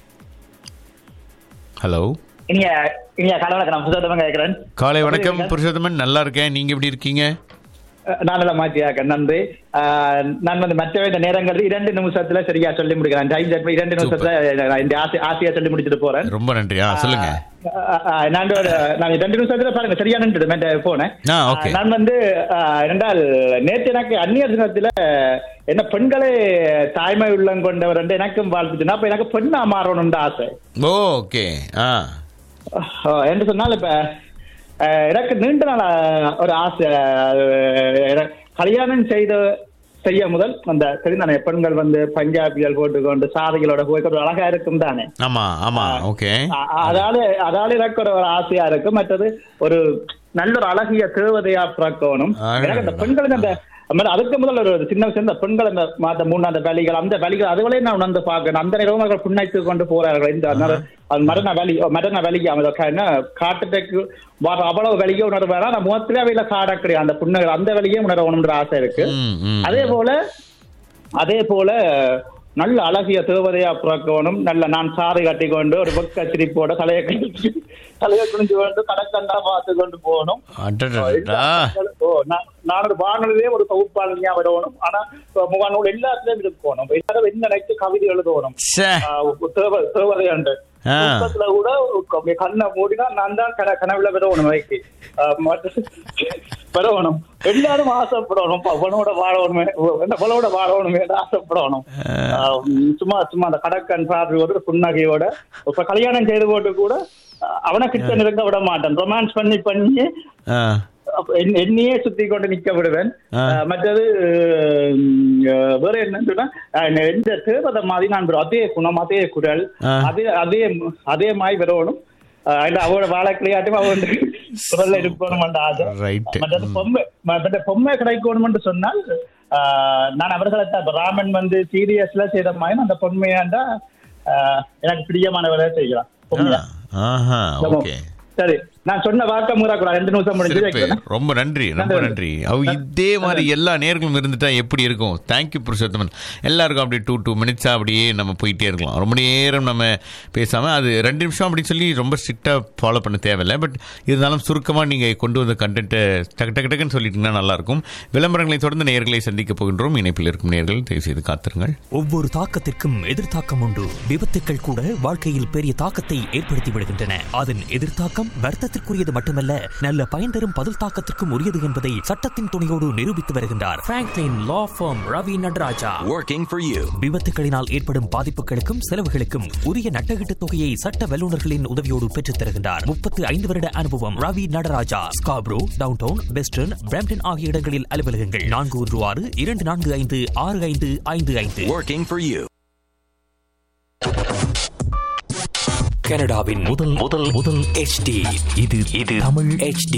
Speaker 2: ஹலோ
Speaker 5: இனிய இனிய காலை வணக்கம் நான் புதுசாக கேட்கிறேன்
Speaker 2: காலை வணக்கம் புருஷோத்தமன் நல்லா இருக்கேன் நீங்கள் எப்படி இருக்கீங்க
Speaker 5: நான் நல்லா மாற்றியாக்க நன்றி ஆஹ் நான் வந்து மற்றவை இந்த நேரங்கள் இரண்டு நிமிஷத்துல சரியா சொல்லி முடிக்கிறேன் டைம் செட் இரண்டு நிமிஷத்துல நான் இந்த ஆசை ஆசையா சொல்லி முடிச்சுட்டு போறேன்
Speaker 2: ரொம்ப நன்றி ஆ சொல்லுங்க
Speaker 5: ஆஹ் ஆஹ் நான் ஒரு நான் ரெண்டு நிமிஷத்துல பாருங்க சரியா நின்று போனேன்
Speaker 2: ஆ, okay.
Speaker 5: நான் வந்து ஆஹ் இரண்டால் நேற்று எனக்கு அந்நிய தினத்துல என்ன பெண்களே தாய்மை உள்ளம் கொண்டவர் என்று எனக்கும் வாழ்த்துச்சுன்னா அப்ப எனக்கு பெண்ணா மாறணும்னு ஆசை
Speaker 2: ஓ ஓகே ஆ
Speaker 5: ஆஹ் என்று சொன்னால் இப்ப ஆஹ் எனக்கு நீண்ட நாள் ஆஹ், ஒரு ஆசை ஆஹ், எனக்கு கல்யாணம் செய்த செய்ய முதல் அந்த தெரிந்தானே பெண்கள் வந்து பஞ்சாபிகள் போட்டுக்கொண்டு சாதிகளோட போய் ஒரு அழகா இருக்கும் தானே
Speaker 2: ஆமா ஆமா ஓகே
Speaker 5: அ- அதால அதால எனக்கு ஒரு ஒரு ஆசையா இருக்கு மற்றது ஒரு நல்ல ஒரு அழகிய தேவதையா பிறக்கணும்
Speaker 2: ஆ,
Speaker 5: எனக்கு அந்த பெண்களுக்கு அந்த அம்மா, அதுக்கு முதல்ல ஒரு சின்ன விஷயம் இந்த பெண்கள் அந்த மாத மூணு அந்த வலிகள் அந்த வலிகள் அதுவளே நான் உணர்ந்து பார்க்கணும் அந்த நேரம் அவர்கள் புண்ணாய்த்து கொண்டு போறார்கள் இந்த அந்த- அது மரண வலி மரண வலிக்கு அவங்க என்ன காட்டுக்கு வர அவ்வளவு வலியை உணர வேணாம் அந்த முகத்திலே அவையில காடக்கூடிய அந்த புண்ணுகள் அந்த வலியே உணரணும்ன்ற ஆசை இருக்கு
Speaker 2: ம், ம்.
Speaker 5: அதே போல அதே போல நல்ல அழகிய தேவதையா பிறக்கணும் நல்ல நான் சாறை கட்டி கொண்டு ஒரு பக்க சிரிப்போட தலையை குனிஞ்சு தலையை குனிஞ்சு கொண்டு கணக்கண்டா பார்த்து கொண்டு போகணும்
Speaker 2: அடடடடா.
Speaker 5: ஓ, நான் நான் ஒரு வானொலியே ஒரு தொகுப்பாளினியா வரணும் ஆனா முகானூல் எல்லாத்துலயும் இருக்கணும் எல்லாரும் என்ன நினைச்சு கவிதை எழுதணும்
Speaker 2: ச்சே.
Speaker 5: ஆஹ் தேவ தேவதை உண்டு
Speaker 2: ஆ.
Speaker 5: புத்தகத்துல கூட அப்படியே கண்ணை மூடினா நான் தான் கன கனவுல வரணும் வைக்கு வரணும் எல்லாரும் ஆசைப்படணும் அவனோட வாழணுமே அவளோட வாழணுமே ஆசைப்படணும் ஆஹ் சும்மா சும்மா அந்த கடற்கண் பார்வையோட புன்னகையோட இப்ப கல்யாணம் செய்து போட்டு கூட ஆஹ் அவனை கிட்ட நெருங்க விட மாட்டேன் ரொமான்ஸ் பண்ணி பண்ணி
Speaker 2: ஆ.
Speaker 5: அப்ப என்- என்னையே சுத்தி கொண்டு நிக்க விடுவேன்
Speaker 2: ஆ.
Speaker 5: அஹ் மற்றது அஹ், வேற என்னன்னு சொன்னா அஹ், இந்த தேவதை மாதிரி நான் ஒரு அதே குணம் அதே குரல்
Speaker 2: ஆ.
Speaker 5: அதே அதே அதே மாதிரி வரணும் அஹ், and அவளோட வாழக்கிளையாட்டும் அவ வந்து குரல்ல இருக்கணும் ஆசை
Speaker 2: Right.
Speaker 5: மற்றது பொம்மை மற்ற பொம்மை கிடைக்கணும் சொன்னால் அஹ், நான் அவர்களை தான் இப்ப ராமன் வந்து சீரியஸ்ல செய்த மாதிரி அந்த பொம்மையாண்டா அஹ், எனக்கு பிரியமானவரை செய்யலாம் பொம்மையா
Speaker 2: ஆஹா ஓகே
Speaker 5: சரி நான் சொன்ன வாக்க மூறாக்கூடாது ரெண்டு நிமிஷம் முடிஞ்சு
Speaker 2: சிறப்பு.
Speaker 5: வைக்கிறேன்.
Speaker 2: ரொம்ப நன்றி ரொம்ப
Speaker 5: நன்றி.
Speaker 2: நன்றி அவ இதே மாதிரி எல்லா நேர்களும் இருந்துட்டா எப்படி இருக்கும் தேங்க்யூ புருஷோத்தமன் எல்லாருக்கும் அப்படி டூ டூ மினிட்ஸா அப்படியே நம்ம போயிட்டே இருக்கலாம் ரொம்ப நேரம் நம்ம பேசாம அது ரெண்டு நிமிஷம் அப்படின்னு சொல்லி ரொம்ப ஸ்ட்ரிக்டா ஃபாலோ பண்ண தேவையில்லை பட் இருந்தாலும் சுருக்கமா நீங்க கொண்டு வந்த கண்டென்ட்டை டக்கு டக்கு டக்குன்னு சொல்லிட்டீங்கன்னா நல்லா இருக்கும் விளம்பரங்களை தொடர்ந்து நேர்களை சந்திக்க போகின்றோம் இணைப்பில் இருக்கும் நேர்கள் தயவு செய்து காத்திருங்கள்
Speaker 6: ஒவ்வொரு தாக்கத்திற்கும் எதிர்த்தாக்கம் உண்டு விபத்துக்கள் கூட வாழ்க்கையில் பெரிய தாக்கத்தை ஏற்படுத்தி விடுகின்றன அதன் எதிர்த்தாக்கம் வருத்தத்திற்குரியது மட்டுமல்ல நல்ல பயன் தரும் பதில் தாக்கத்திற்கும் உரியது என்பதை சட்டத்தின் துணையோடு நிரூபித்து வருகின்றார் Franklin law firm Ravi Nataraja
Speaker 7: Working for you.
Speaker 6: விபத்துகளினால் ஏற்படும் பாதிப்புகளுக்கும் செலவுகளுக்கும் உரிய நட்டகீட்டு தொகையை சட்ட வல்லுநர்களின் உதவியோடு பெற்றுத் தருகின்றார் முப்பத்து ஐந்து வருட அனுபவம் Ravi Nataraja Scarborough downtown western Brampton ஆகிய இடங்களில் அலுவலகங்கள் நான்கு ஒன்று ஆறு இரண்டு நான்கு ஐந்து ஆறு ஐந்து ஐந்து ஐந்து
Speaker 7: Working for you.
Speaker 6: கனடாவின் முதல் முதல் முதல் HD இது இது தமிழ் HD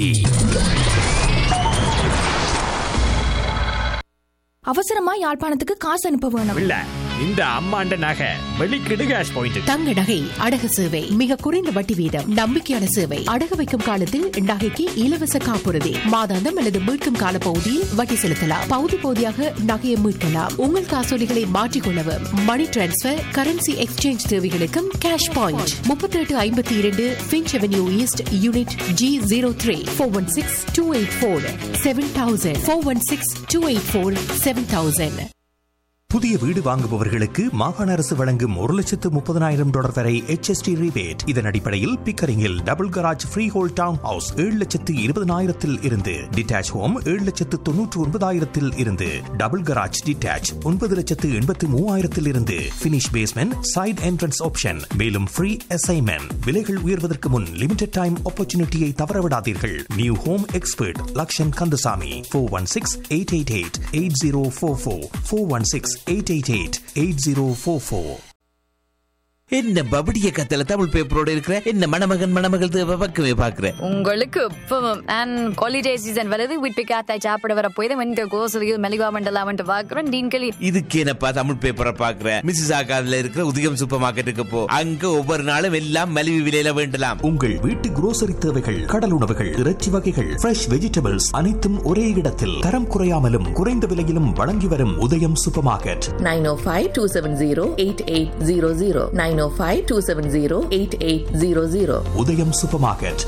Speaker 8: அவசரமா யாழ்ப்பாணத்துக்கு காசு அனுப்ப வேணும்
Speaker 9: இல்ல இந்த அம்மாண்ட நகை வெளிக்கிடு கேஷ் பாயிண்ட்
Speaker 10: தங்க நகை அடகு சேவை மிக குறைந்த வட்டி வீதம் நம்பிக்கையான சேவை அடகு வைக்கும் காலத்தில் நகைக்கு இலவச காப்புறுதி மாதாந்தம் அல்லது மீட்கும் கால பகுதியில் வட்டி செலுத்தலாம் பகுதி பகுதியாக நகையை மீட்கலாம் உங்கள் காசோலிகளை மாற்றிக்கொள்ளவும் மணி டிரான்ஸ்பர் கரன்சி எக்ஸ்சேஞ்ச் தேவைகளுக்கும் கேஷ் பாயிண்ட் முப்பத்தி எட்டு ஐம்பத்தி இரண்டு Finch avenue east unit G zero three four one six two eight four seven thousand four one six two eight four seven thousand
Speaker 7: புதிய வீடு வாங்குபவர்களுக்கு மாகாண அரசு வழங்கும் ஒரு லட்சத்து முப்பதனாயிரம் டாலர் வரை HST rebate இதன் அடிப்படையில் பிக்கரிங்கில் double garage freehold town house ஏழு லட்சத்து இருபதனாயிரத்தில் இருந்து டிட்டாச் ஹோம் ஏழு லட்சத்து தொன்னூற்று ஒன்பதாயிரத்தில் இருந்து டபுள் கராஜ் டிட்டாச் ஒன்பது லட்சத்து எண்பத்து மூவாயிரத்தில் இருந்து finish basement side entrance option மேலும் ஃப்ரீ அசைன்மெண்ட் விலைகள் உயர்வதற்கு முன் லிமிடெட் டைம் ஆப்பர்ச்சுனிட்டியை தவறவிடாதீர்கள் new home expert Lakshan Kandasamy four one six eight eight eight eight zero four four four one six eight eight eight eight zero four four
Speaker 11: என்ன பபடிய கத்தல தமிழ் பேப்பரோட இருக்கிற என்ன மணமகன் மணமகள் தேவை பக்கமே பாக்குற
Speaker 12: உங்களுக்கு இப்பவும் அண்ட் ஹாலிடே சீசன் வருது வீட்டு காத்தாய் சாப்பிட வர போய் இந்த கோசலியில் மெலிவா மண்டலாமன்ட்டு பார்க்குறோம் டீன்களி
Speaker 11: இதுக்கு என்னப்பா தமிழ் பேப்பரை பாக்குற மிஸ்ஸஸ் ஆகாதுல இருக்கிற உதயம் சூப்பர் மார்க்கெட்டுக்கு போ அங்க ஒவ்வொரு நாளும் எல்லாம் மலிவு விலையில வேண்டலாம்
Speaker 7: உங்கள் வீட்டு குரோசரி தேவைகள் கடல் உணவுகள் இறைச்சி வகைகள் ஃப்ரெஷ் வெஜிடபிள்ஸ் அனைத்தும் ஒரே இடத்தில் தரம் குறையாமலும் குறைந்த விலையிலும் வழங்கி வரும் Udhayam supermarket
Speaker 13: nine O five two seven zero eight eight zero zero nine O five two seven zero eight eight zero zero
Speaker 7: Udhayam supermarket